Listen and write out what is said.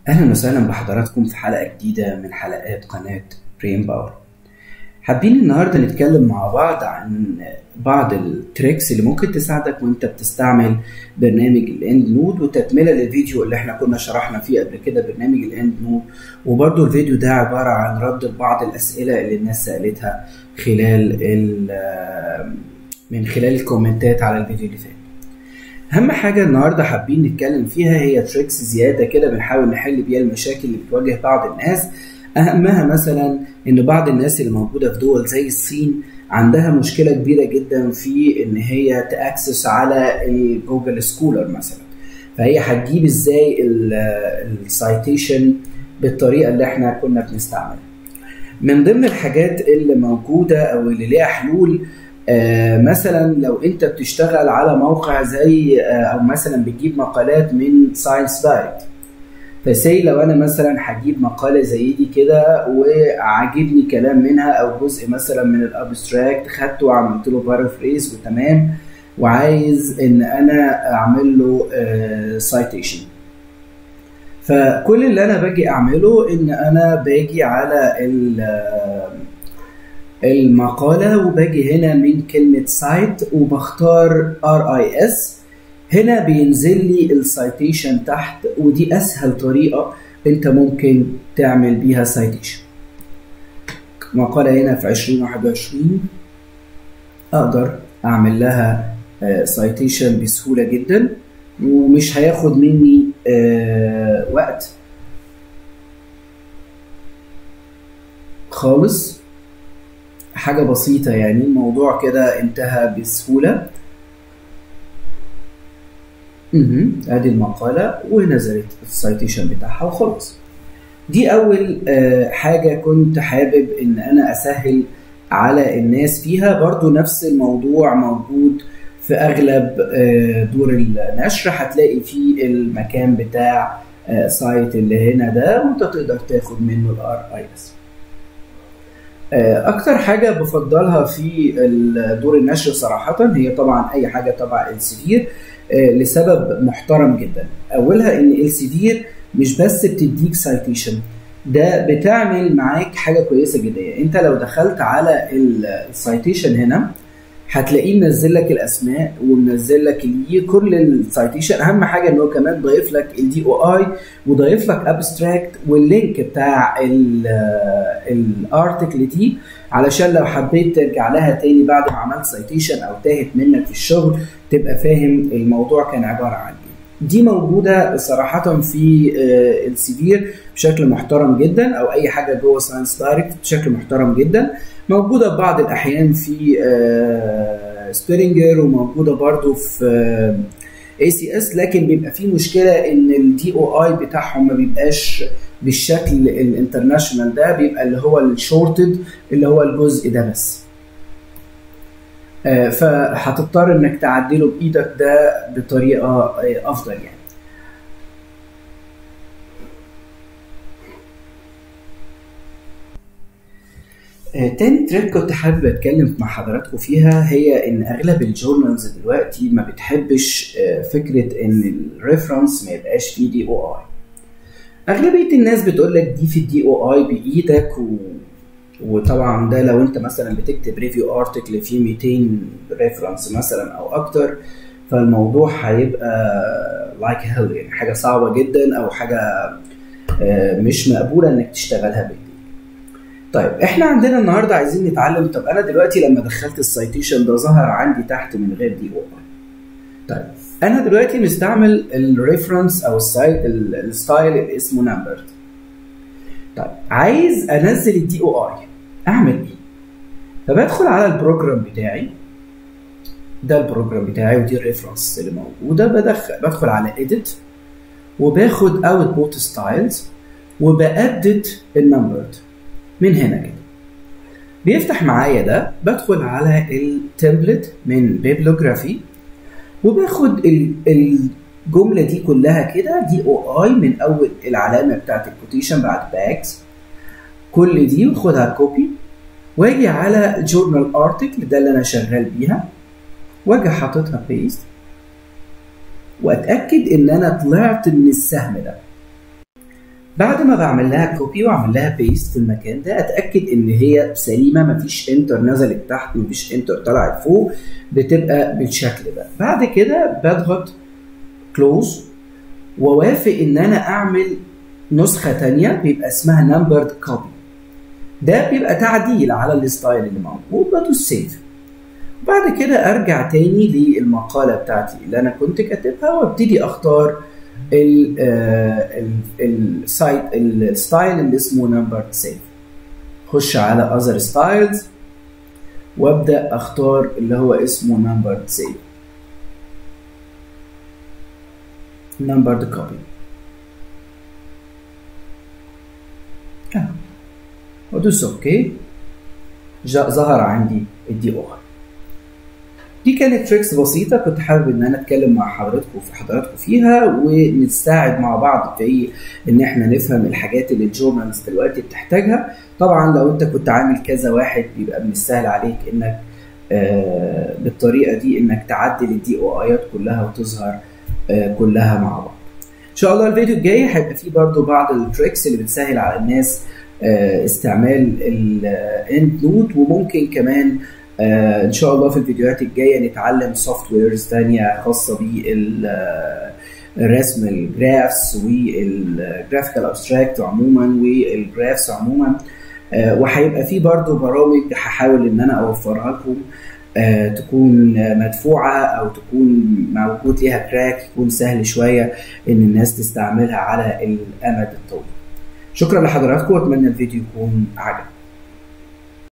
أهلا وسهلا بحضراتكم في حلقة جديدة من حلقات قناة برين باور حابين النهاردة نتكلم مع بعض عن بعض التريكس اللي ممكن تساعدك وانت بتستعمل برنامج الاند نود وتكملة للفيديو اللي احنا كنا شرحنا فيه قبل كده برنامج الاند نود وبرضو الفيديو ده عبارة عن رد لبعض الأسئلة اللي الناس سألتها خلال من خلال الكومنتات على الفيديو اللي فات اهم حاجه النهارده حابين نتكلم فيها هي تريكس زياده كده بنحاول نحل بيها المشاكل اللي بتواجه بعض الناس اهمها مثلا ان بعض الناس اللي موجوده في دول زي الصين عندها مشكله كبيره جدا في ان هي تاكسس على الجوجل سكولر مثلا فهي هتجيب ازاي السايتيشن بالطريقه اللي احنا كنا بنستعملها من ضمن الحاجات اللي موجوده او اللي ليها حلول آه مثلا لو انت بتشتغل على موقع زي آه او مثلا بتجيب مقالات من ساينس دايركت فسي لو انا مثلا هجيب مقاله زي دي كده وعاجبني كلام منها او جزء مثلا من الابستراكت خدته وعملت له بارافريز وتمام وعايز ان انا اعمل له سايتيشن فكل اللي انا باجي اعمله ان انا باجي على المقالة وباجي هنا من كلمة سايت وبختار ار اي اس هنا بينزل لي السايتيشن تحت ودي اسهل طريقة انت ممكن تعمل بيها سايتيشن مقالة هنا في 2021 اقدر اعمل لها سايتيشن بسهولة جدا ومش هياخد مني وقت خالص حاجة بسيطة يعني الموضوع كده انتهى بسهولة اها ادي المقالة ونزلت السايتيشن بتاعها وخلاص دي اول آه حاجة كنت حابب ان انا اسهل على الناس فيها برضو نفس الموضوع موجود في اغلب آه دور النشر هتلاقي فيه المكان بتاع آه سايت اللي هنا ده وانت تقدر تاخد منه الار اي اس اكتر حاجة بفضلها في دور النشر صراحة هي طبعا اي حاجة تبع السيفير لسبب محترم جدا اولها ان السيفير مش بس بتديك سايتيشن ده بتعمل معاك حاجة كويسة جدا يعني انت لو دخلت على السايتيشن هنا هتلاقيه منزل لك الاسماء ومنزل لك كل السايتيشن اهم حاجه ان هو كمان ضايف لك الدي او اي وضايف لك ابستراكت واللينك بتاع الارتكل دي علشان لو حبيت ترجع لها تاني بعد ما عملت سايتيشن او تاهت منك في الشغل تبقى فاهم الموضوع كان عباره عن ايه دي موجوده صراحه في السيفير بشكل محترم جدا او اي حاجه جوه ساينس دايركت بشكل محترم جدا موجوده بعض الاحيان في سبرينجر وموجوده برضو في اي سي اس لكن بيبقى في مشكله ان الدي او اي بتاعهم ما بيبقاش بالشكل الانترناشونال ده بيبقى اللي هو الشورتد اللي هو الجزء ده بس فهتضطر انك تعدله بايدك ده بطريقه افضل يعني تاني تريك كنت حابب اتكلم مع حضراتكم فيها هي ان اغلب الجورنالز دلوقتي ما بتحبش فكره ان الريفرنس ما يبقاش فيه دي او اي اغلبيه الناس بتقول لك دي في الدي او اي بايدك و... وطبعا ده لو انت مثلا بتكتب ريفيو ارتكل فيه 200 ريفرنس مثلا او اكتر فالموضوع هيبقى لايك like هيل يعني حاجه صعبه جدا او حاجه مش مقبوله انك تشتغلها بايدك طيب احنا عندنا النهارده عايزين نتعلم طب انا دلوقتي لما دخلت السايتيشن ده ظهر عندي تحت من غير دي او اي طيب انا دلوقتي مستعمل الريفرنس او السايت الستايل اللي اسمه نمبرد طيب عايز انزل الدي او اي اعمل ايه فبدخل على البروجرام بتاعي ده البروجرام بتاعي ودي الريفرنس اللي موجوده بدخل بدخل على edit وباخد اوتبوت ستايلز وبأدت النمبرد من هنا كده بيفتح معايا ده بدخل على التمبلت من بيبلوجرافي وباخد الجمله دي كلها كده دي او اي من اول العلامه بتاعت الكوتيشن بعد باكس كل دي واخدها كوبي واجي على جورنال ارتكل ده اللي انا شغال بيها واجي حاططها بيست واتاكد ان انا طلعت من السهم ده بعد ما بعمل لها كوبي واعمل لها بيست في المكان ده اتاكد ان هي سليمه مفيش انتر نزلت تحت مفيش انتر طلعت فوق بتبقى بالشكل ده بعد كده بضغط كلوز ووافق ان انا اعمل نسخه تانية بيبقى اسمها نمبرد كوبي ده بيبقى تعديل على الستايل اللي موجود بدوس سيف بعد كده ارجع تاني للمقاله بتاعتي اللي انا كنت كاتبها وابتدي اختار السايت الستايل اللي اسمه نمبر سيف خش على اذر ستايلز وابدا اختار اللي هو اسمه نمبر سيف نمبر كوبي وادوس اوكي ظهر عندي الدي او دي كانت تريكس بسيطه كنت حابب ان انا اتكلم مع حضراتكم في حضراتكم فيها ونتساعد مع بعض في ان احنا نفهم الحاجات اللي الجورنالز دلوقتي بتحتاجها طبعا لو انت كنت عامل كذا واحد بيبقى من السهل عليك انك آه بالطريقه دي انك تعدل الدي او ايات كلها وتظهر آه كلها مع بعض ان شاء الله الفيديو الجاي هيبقى فيه برضو بعض التريكس اللي بتسهل على الناس آه استعمال الاند نوت وممكن كمان آه ان شاء الله في الفيديوهات الجايه نتعلم سوفت ويرز ثانيه خاصه بالرسم الجرافس والجرافيكال ابستراكت عموما والجرافس عموما آه وهيبقى في برضو برامج هحاول ان انا اوفرها لكم آه تكون مدفوعه او تكون موجود ليها كراك يكون سهل شويه ان الناس تستعملها على الامد الطويل شكرا لحضراتكم واتمنى الفيديو يكون عجبكم